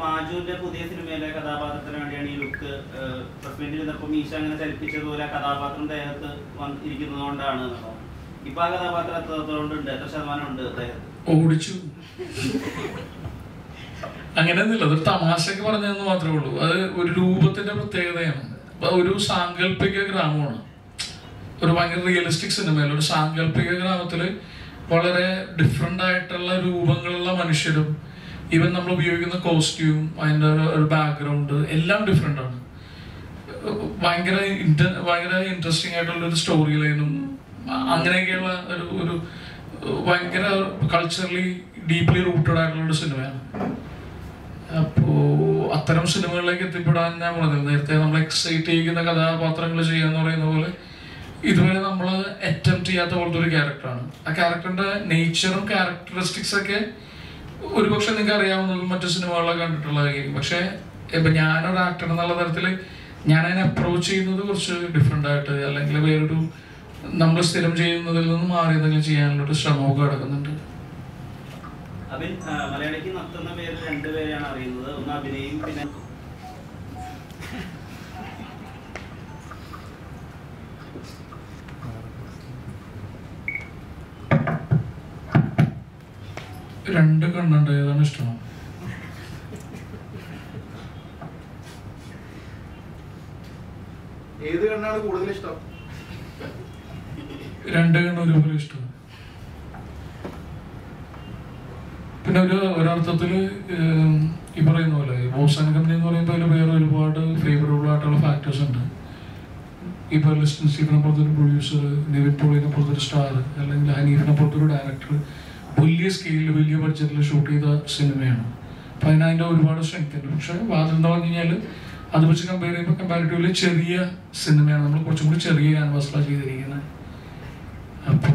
മാജുവിന്റെ പുതിയ സിനിമയിലെ കഥാപാത്രത്തിന് വേണ്ടിയാണ് ഈ ലുക്ക് പ്രസിഡന്റ് ഇരുന്നപ്പോൾ മീശ അങ്ങനെ ചലിപ്പിച്ചതുപോലെ ആ കഥാപാത്രം ദേഹത്ത് വന്ന് ഇരിക്കുന്നത് കൊണ്ടാണ് എന്നുള്ളതാണ്. ഇപ്പൊ ആ കഥാപാത്രം എത്രത്തോളം ഉണ്ട് എത്ര ശതമാനം ഉണ്ട് ദേഹത്ത് ഓടിച്ചു അങ്ങനെയൊന്നുമില്ല അതൊരു തമാശക്ക് പറഞ്ഞതെന്ന് മാത്രമേ ഉള്ളൂ അത് ഒരു രൂപത്തിന്റെ പ്രത്യേകതയാണ് അപ്പൊ ഒരു സാങ്കല്പിക ഗ്രാമമാണ് ഒരു ഭയങ്കര റിയലിസ്റ്റിക് സിനിമയിൽ ഒരു സാങ്കല്പിക ഗ്രാമത്തില് വളരെ ഡിഫറെന്റ് ആയിട്ടുള്ള രൂപങ്ങളുള്ള മനുഷ്യരും ഈവൻ നമ്മൾ ഉപയോഗിക്കുന്ന കോസ്റ്റ്യൂം അതിൻ്റെ ഒരു ബാക്ക്ഗ്രൗണ്ട് എല്ലാം ഡിഫറെൻ്റ് ആണ് ഭയങ്കര ഇൻറ്റ- ഭയങ്കര ഇൻട്രസ്റ്റിംഗ് ആയിട്ടുള്ള ഒരു സ്റ്റോറി ലൈനും അങ്ങനെയൊക്കെയുള്ള ഒരു ഒരു ഭയങ്കര കൾച്ചറലി ഡീപ്ലി റൂട്ടഡ് ആയിട്ടുള്ള ഒരു സിനിമയാണ് അപ്പോ അത്തരം സിനിമകളിലേക്ക് എത്തിപ്പെടാൻ ഞാൻ പറഞ്ഞത് നേരത്തെ നമ്മൾ എക്സൈറ്റ് ചെയ്യുന്ന കഥാപാത്രങ്ങൾ ചെയ്യാന്ന് പറയുന്ന പോലെ ഇതുവരെ നമ്മൾ അറ്റംപ്റ്റ് ചെയ്യാത്ത പോലത്തെ ഒരു ക്യാരക്ടറാണ് ആ ക്യാരക്ടറിന്റെ നേച്ചറും ക്യാരക്ടറിസ്റ്റിക്സ് ഒക്കെ ഒരുപക്ഷെ നിങ്ങൾക്ക് അറിയാവുന്നതും മറ്റു സിനിമകളിലൊക്കെ കണ്ടിട്ടുള്ളതായിരിക്കും പക്ഷെ ഇപ്പൊ ഞാനൊരു ആക്ടർ എന്നുള്ള തരത്തിൽ ഞാൻ അതിനെ അപ്രോച്ച് ചെയ്യുന്നത് കുറച്ച് ഡിഫറെൻ്റ് ആയിട്ട് അല്ലെങ്കിൽ വേറൊരു നമ്മൾ സ്ഥിരം ചെയ്യുന്നതിൽ നിന്ന് മാറി എന്തെങ്കിലും ചെയ്യാനുള്ള ഒരു ശ്രമമൊക്കെ നടക്കുന്നുണ്ട് അഭിൻ ആ, മലയാളിക്ക് നത്തുന്ന പേര് രണ്ടുപേരെയാണ് അറിയുന്നത് ഒന്ന് അഭിനയും പിന്നെ രണ്ട് കണ്ണുണ്ട് ഏതാണ് ഇഷ്ടം ഏത് കണ്ണാണ് കൂടുതൽ ഇഷ്ടം രണ്ട് കണ്ണ് ഒരുപോലെ ഇഷ്ടം പിന്നെ ഒരു ഒരർത്ഥത്തില് ഏം, ഈ പറയുന്ന പോലെ ബോസൻ കമ്പനി എന്ന് പറയുമ്പോൾ അതിൽ വേറെ ഒരുപാട് ഫേവറബിൾ ആയിട്ടുള്ള ഫാക്ടേഴ്സ് ഉണ്ട് ഇപ്പൊ ലിസ്റ്റൻ സ്റ്റീഫിനെ പോലത്തെ ഒരു പ്രൊഡ്യൂസർ നിവിൻ പോളിനെ പോലത്തെ ഒരു സ്റ്റാർ അല്ലെങ്കിൽ ഹനീഫിനെ പോലത്തെ ഒരു ഡയറക്ടർ വലിയ സ്കെയിലിൽ വലിയ ബഡ്ജറ്റിൽ ഷൂട്ട് ചെയ്ത സിനിമയാണ് അപ്പൊ അതിന് അതിന്റെ ഒരുപാട് സ്ട്രെങ്ത് ഉണ്ട് പക്ഷെ വാതിൽ എന്ന് പറഞ്ഞു കഴിഞ്ഞാൽ അത് വെച്ച് കമ്പയർ ചെയ്യുമ്പോൾ കമ്പാരിറ്റീവ്ലി ചെറിയ സിനിമയാണ് നമ്മൾ കുറച്ചും കൂടി ചെറിയ ക്യാൻവാസിലാണ് ചെയ്തിരിക്കുന്നത് അപ്പോ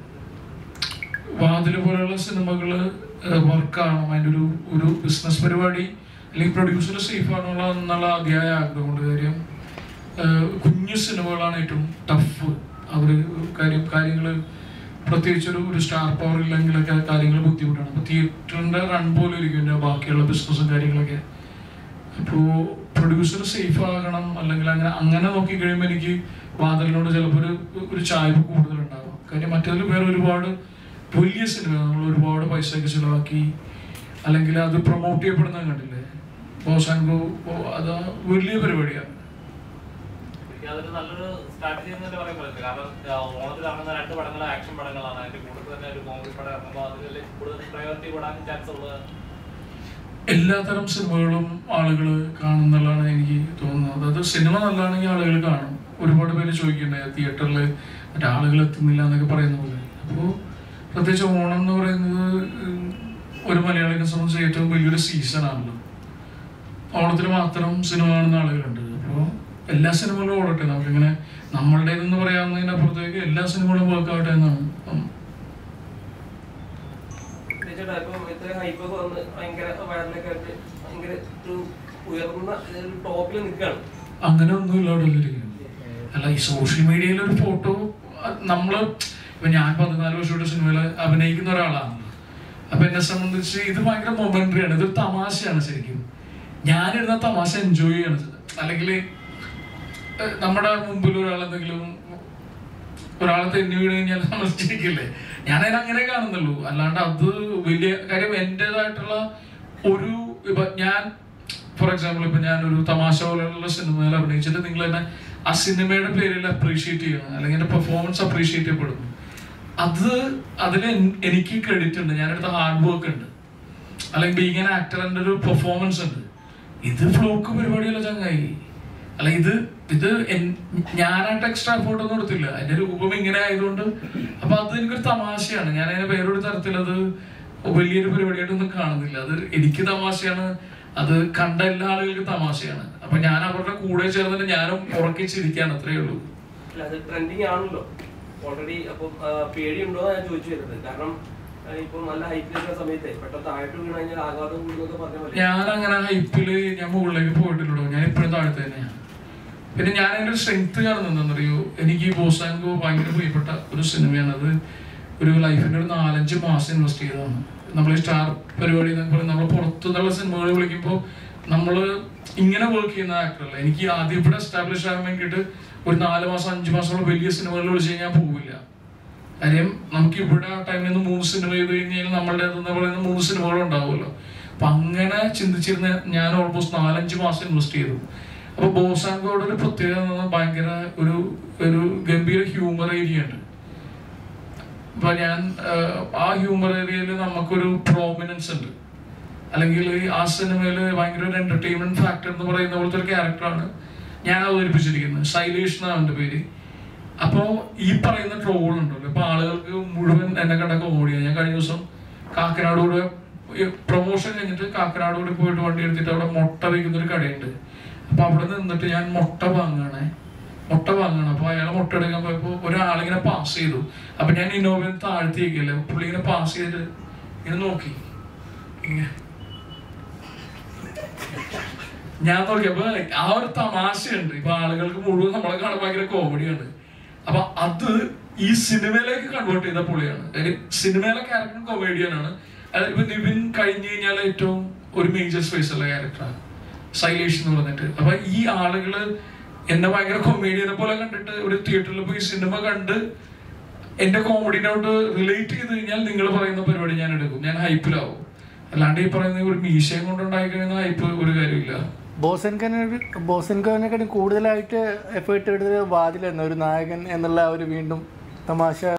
വാതില് പോലെയുള്ള സിനിമകള് വർക്കാണോ അതിൻ്റെ ഒരു ഒരു ബിസിനസ് പരിപാടി അല്ലെങ്കിൽ പ്രൊഡ്യൂസർ സേഫ് ആണോ എന്നുള്ള അതിയായ ആഗ്രഹമുണ്ട് കാര്യം ഏഹ് കുഞ്ഞു സിനിമകളാണ് ഏറ്റവും ടഫ് അവർ കാര്യം കാര്യങ്ങൾ പ്രത്യേകിച്ച് ഒരു ഒരു സ്റ്റാർ പവർ ഇല്ലെങ്കിലൊക്കെ കാര്യങ്ങൾ ബുദ്ധിമുട്ടാണ് അപ്പോൾ തിയേറ്ററിൻ്റെ റൺ പോലും ഇരിക്കും ഇതിൻ്റെ ബാക്കിയുള്ള ബിസിനസ്സും കാര്യങ്ങളൊക്കെ അപ്പോൾ പ്രൊഡ്യൂസർ സേഫ് ആകണം അല്ലെങ്കിൽ അങ്ങനെ അങ്ങനെ നോക്കി കഴിയുമ്പോൾ എനിക്ക് വാതിലിനോട് ചിലപ്പോൾ ഒരു ഒരു ചായ്വ് കൂടുതലുണ്ടാകും കാര്യം മറ്റേതിൽ വേറെ ഒരുപാട് വലിയ സിനിമ നമ്മൾ ഒരുപാട് പൈസയൊക്കെ ചിലവാക്കി അല്ലെങ്കിൽ അത് പ്രൊമോട്ട് ചെയ്യപ്പെടുന്നത് കണ്ടില്ലേ ബോസാൻഗോ അത് വലിയ പരിപാടിയാണ് എനിക്ക് അതൊരു നല്ലൊരു സ്ട്രാറ്റജി എന്ന് തന്നെ പറയാൻ പറ്റില്ല കാരണം ആ, ഓണത്തിൽ ഇറങ്ങുന്ന രണ്ട് പടങ്ങൾ ആക്ഷൻ പടങ്ങളാണ് അതിന്റെ കൂടുതൽ തന്നെ ഒരു കോമഡി പടം ഇറങ്ങുമ്പോൾ അതിൽ കൂടുതൽ പ്രയോറിറ്റി കൂടാൻ ചാൻസ് ഉള്ളത് എല്ലാത്തരം സിനിമകളും ആളുകൾ കാണുന്നുള്ളതാണ് എനിക്ക് തോന്നുന്നത് അതായത് സിനിമ നല്ലതാണെങ്കിൽ ആളുകൾ കാണും ഒരുപാട് പേര് ചോദിക്കണ്ടേ തിയേറ്ററിൽ മറ്റേ ആളുകൾ എത്തുന്നില്ല എന്നൊക്കെ പറയുന്ന പോലെ അപ്പോൾ പ്രത്യേകിച്ച് ഓണം എന്ന് പറയുന്നത് ഉം, ഒരു മലയാളിനെ സംബന്ധിച്ച് ഏറ്റവും വലിയൊരു സീസൺ ആണല്ലോ ഓണത്തിന് മാത്രം സിനിമ കാണുന്ന ആളുകളുണ്ട് അപ്പോൾ എല്ലാ സിനിമകളും ഓടട്ടെ നമുക്കിങ്ങനെ നമ്മളുടേതെന്ന് പറയാവുന്നതിനപ്പുറത്തേക്ക് എല്ലാ സിനിമകളും വർക്ക് ആവട്ടെ എന്നാണ് ഉം. ചേട്ടാ ഇപ്പം ഇത്ര ഹൈപ്പൊക്കെ വന്ന് ഭയങ്കര വയറിലൊക്കെ ആയിട്ട് ഭയങ്കര ഒരു ഉയർന്ന ഒരു ടോപ്പിൽ നിൽക്കുകയാണ് അങ്ങനെ ഒന്നുമില്ല അവിടെ ഉള്ളിരിക്കുന്നത് അല്ല ഈ സോഷ്യൽ മീഡിയയിൽ ഒരു ഫോട്ടോ നമ്മള് ഇപ്പൊ ഞാൻ പതിനാല് വർഷമായിട്ട് സിനിമയിൽ അഭിനയിക്കുന്ന ഒരാളാണ് അപ്പൊ എന്നെ സംബന്ധിച്ച് ഇത് ഭയങ്കര മൊമെന്ററി ആണ് ഇതൊരു തമാശയാണ് ശരിക്കും ഞാനിരുന്ന തമാശ എൻജോയ് ചെയ്യാണ് അല്ലെങ്കിൽ നമ്മുടെ മുമ്പിൽ ഒരാൾ എന്തെങ്കിലും ഒരാളെ തെന്നി വീണ് കഴിഞ്ഞാൽ നമ്മൾ ചിരിക്കില്ലേ ഞാൻ അതിനെ അങ്ങനെ കാണുന്നുള്ളൂ അല്ലാണ്ട് അത് വലിയ കാര്യം എൻ്റെതായിട്ടുള്ള ഒരു ഇപ്പൊ ഞാൻ ഫോർ എക്സാമ്പിൾ ഇപ്പൊ ഞാൻ ഒരു തമാശ പോലെയുള്ള സിനിമയിൽ അഭിനയിച്ചിട്ട് നിങ്ങൾ തന്നെ ആ സിനിമയുടെ പേരിൽ അപ്രീഷിയേറ്റ് ചെയ്യണം അല്ലെങ്കിൽ എന്റെ പെർഫോമൻസ് അപ്രീഷിയേറ്റ് ചെയ്യപ്പെടുന്നു അത് അതിൽ എനിക്ക് ക്രെഡിറ്റ് ഉണ്ട് ഞാനെടുത്ത ഹാർഡ് വർക്ക് ഉണ്ട് അല്ലെങ്കിൽ ബീങ് ആൻ ആക്ടർ എൻ്റെ ഒരു പെർഫോമൻസ് ഉണ്ട് ഇത് ഫ്ലോക്ക് പരിപാടിയല്ല ചങ്ങായി അല്ല ഇത് ഇത് എൻ- ഞാനായിട്ട് എക്സ്ട്രാ എഫോർട്ട് ഒന്നും കൊടുത്തില്ല അതിന്റെ രൂപം ഇങ്ങനെ ആയതുകൊണ്ട് അപ്പൊ അത് എനിക്കൊരു തമാശയാണ് ഞാൻ അതിനെ വേറൊരു തരത്തിൽ അത് വലിയൊരു പരിപാടിയായിട്ടൊന്നും കാണുന്നില്ല അത് എനിക്ക് തമാശയാണ് അത് കണ്ട എല്ലാ ആളുകൾക്കും തമാശയാണ് അപ്പൊ ഞാൻ അവരുടെ കൂടെ ചേർന്നിട്ട് ഞാനും ഉറക്കി ചിരിക്കാൻ അത്രേ ഉള്ളൂ അല്ല അത് ട്രെൻഡിങ് ആണല്ലോ ഓൾറെഡി അപ്പം ആ, പേടിയുണ്ടോ എന്ന് ഞാൻ ചോദിച്ചു വരുന്നത് കാരണം ആ, ഇപ്പം നല്ല ഹൈറ്റ് നിൽക്കുന്ന സമയത്ത് പെട്ടെന്ന് താഴോട്ട് വീണ് കഴിഞ്ഞാൽ ആഘാതം കൂടുന്നൊക്കെ പറഞ്ഞ പോലെ ഞാൻ അങ്ങനെ ഹൈപ്പില് ഞാൻ മുകളിലേക്ക് പോയിട്ടില്ലല്ലോ ഞാൻ ഇപ്പോഴും താഴത്ത് തന്നെയാണ് പിന്നെ ഞാൻ അതിന്റെ ഒരു സ്ട്രെങ്ത് കാണുന്നറിയോ എനിക്ക് ഈ ബോസാങ്കോ ഭയങ്കര പ്രിയപ്പെട്ട ഒരു സിനിമയാണ് അത് ഒരു ലൈഫിന്റെ ഒരു നാലഞ്ച് മാസം ഇൻവെസ്റ്റ് ചെയ്തതാണ് നമ്മൾ ഈ സ്റ്റാർ പരിപാടി എന്നൊക്കെ പറയും നമ്മൾ പുറത്തുനിന്നുള്ള സിനിമകൾ വിളിക്കുമ്പോൾ നമ്മൾ ഇങ്ങനെ വർക്ക് ചെയ്യുന്ന ആക്ടറല്ല എനിക്ക് ആദ്യം ഇവിടെ എസ്റ്റാബ്ലിഷ് ആകാൻ വേണ്ടിയിട്ട് ഒരു നാല് മാസം അഞ്ച് മാസമുള്ള വലിയ സിനിമകളിൽ വിളിച്ച് കഴിഞ്ഞാൽ പോവില്ല കാര്യം നമുക്ക് ഇവിടെ ആ ടൈമിൽ നിന്ന് മൂന്ന് സിനിമ ചെയ്ത് കഴിഞ്ഞാൽ നമ്മളുടെ എന്ന് പറയുന്ന മൂന്ന് സിനിമകൾ ഉണ്ടാവുമല്ലോ അപ്പൊ അങ്ങനെ ചിന്തിച്ചിരുന്ന ഞാൻ ഓൾമോസ്റ്റ് നാലഞ്ച് മാസം ഇൻവെസ്റ്റ് ചെയ്തു അപ്പൊ ബോസാങ്കോടെ ഒരു പ്രത്യേകത എന്ന് പറഞ്ഞാൽ ഭയങ്കര ഒരു ഒരു ഗംഭീര ഹ്യൂമർ ഏരിയ ഉണ്ട് അപ്പൊ ഞാൻ ആഹ്, ആ ഹ്യൂമർ ഏരിയയിൽ നമുക്കൊരു പ്രോമിനൻസ് ഉണ്ട് അല്ലെങ്കിൽ ആ സിനിമയിൽ ഭയങ്കര ഒരു എന്റർടൈൻമെന്റ് ഫാക്ടർ എന്ന് പറയുന്ന പോലത്തെ ഒരു ക്യാരക്ടറാണ് ഞാൻ അവതരിപ്പിച്ചിരിക്കുന്നത് ശൈലേഷ് എന്നാണ് അവന്റെ പേര് അപ്പോ ഈ പറയുന്ന ട്രോൾ ഉണ്ടല്ലോ ഇപ്പൊ ആളുകൾക്ക് മുഴുവൻ എന്നെ കണ്ട കോമഡിയാണ് ഞാൻ കഴിഞ്ഞ ദിവസം കാക്കനാട് കൂടെ പ്രൊമോഷൻ കഴിഞ്ഞിട്ട് കാക്കനാട് കൂടെ പോയിട്ട് വണ്ടി എടുത്തിട്ട് അവിടെ മുട്ട വയ്ക്കുന്ന ഒരു കടയുണ്ട് അപ്പൊ അവിടെ നിന്നിട്ട് ഞാൻ മുട്ട വാങ്ങാണേ മുട്ട വാങ്ങണം അപ്പൊ അയാൾ മുട്ട എടുക്കാൻ പോയപ്പോ ഒരാളിങ്ങനെ പാസ് ചെയ്തു അപ്പൊ ഞാൻ ഇന്നോവയിൽ താഴ്ത്തിയേക്കില്ല പുള്ളി ഇങ്ങനെ പാസ് ചെയ്തിട്ട് ഇങ്ങനെ നോക്കി ഇങ്ങനെ ഞാൻ നോക്കിയപ്പോ ആ ഒരു തമാശയുണ്ട് ഇപ്പൊ ആളുകൾക്ക് മുഴുവൻ നമ്മളെ കാണാൻ ഭയങ്കര കോമഡിയാണ് അപ്പൊ അത് ഈ സിനിമയിലേക്ക് കൺവേർട്ട് ചെയ്ത പുള്ളിയാണ് അതായത് സിനിമയിലെ ക്യാരക്ടർ കൊമേഡിയനാണ് അതായത് ഇപ്പൊ നിവിൻ കഴിഞ്ഞു കഴിഞ്ഞാൽ ഏറ്റവും ഒരു മേജർ സ്പേസ് ഉള്ള ക്യാരക്ടറാണ് സൈലേഷ് എന്ന് പറഞ്ഞിട്ട് അപ്പൊ ഈ ആളുകള് എന്നെ ഭയങ്കര കൊമേഡിയനെ പോലെ കണ്ടിട്ട് ഒരു തിയേറ്ററിൽ പോയി സിനിമ കണ്ട് എന്റെ കോമഡിനോട്ട് റിലേറ്റ് ചെയ്ത് കഴിഞ്ഞാൽ നിങ്ങൾ പറയുന്ന പരിപാടി ഞാൻ എടുക്കും ഞാൻ ഹൈപ്പിലാവും അല്ലാണ്ട് ഈ പറയുന്ന ഒരു മീശയും കൊണ്ടുണ്ടായി കഴിയുന്ന ഹൈപ്പ് ഒരു കാര്യമില്ല ബോസൻഖാനെ ബോസൻഖാനെക്കാളും കൂടുതലായിട്ട് എഫേർട്ട് എടുത്തത് വാതിലെന്ന ഒരു നായകൻ എന്നുള്ള ആ ഒരു വീണ്ടും തമാശ